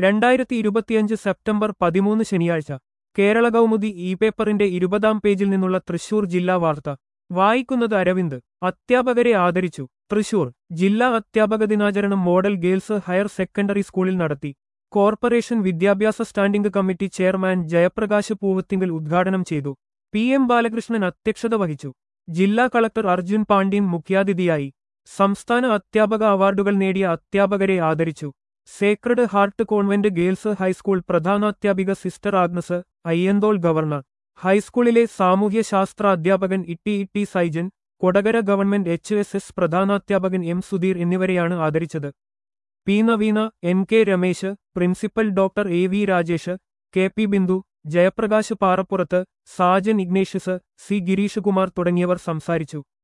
രണ്ടായിരത്തി ഇരുപത്തിയഞ്ച് സെപ്റ്റംബർ പതിമൂന്ന് ശനിയാഴ്ച കേരള കൗമുദി ഇ പേപ്പറിന്റെ ഇരുപതാം പേജിൽ നിന്നുള്ള തൃശൂർ ജില്ലാ വാർത്ത വായിക്കുന്നത് അരവിന്ദ് അധ്യാപകരെ ആദരിച്ചു തൃശൂർ ജില്ലാ അധ്യാപക ദിനാചരണം മോഡൽ ഗേൾസ് ഹയർ സെക്കൻഡറി സ്കൂളിൽ നടത്തി കോർപ്പറേഷൻ വിദ്യാഭ്യാസ standing committee chairman Jayaprakash Poovathingal ഉദ്ഘാടനം ചെയ്തു പി എം ബാലകൃഷ്ണൻ അധ്യക്ഷത വഹിച്ചു ജില്ലാ കളക്ടർ അർജുൻ പാണ്ഡ്യൻ മുഖ്യാതിഥിയായി സംസ്ഥാന അധ്യാപക അവാർഡുകൾ നേടിയ അധ്യാപകരെ ആദരിച്ചു sacred heart convent girls high school പ്രധാനാധ്യാപിക സിസ്റ്റർ ആഗ്നസ് അയ്യന്തോൾ ഗവർണർ ഹൈസ്കൂളിലെ സാമൂഹ്യശാസ്ത്ര അധ്യാപകൻ Itty Itty Saijan Kodakara government H S S പ്രധാനാധ്യാപകൻ എം സുധീർ എന്നിവരെയാണ് ആദരിച്ചത് P Naveena N K Ramesh principal doctor A V Rajesh K P Bindu Jayaprakash Parappurath Sajan Ignatius C Girish Kumar തുടങ്ങിയവർ സംസാരിച്ചു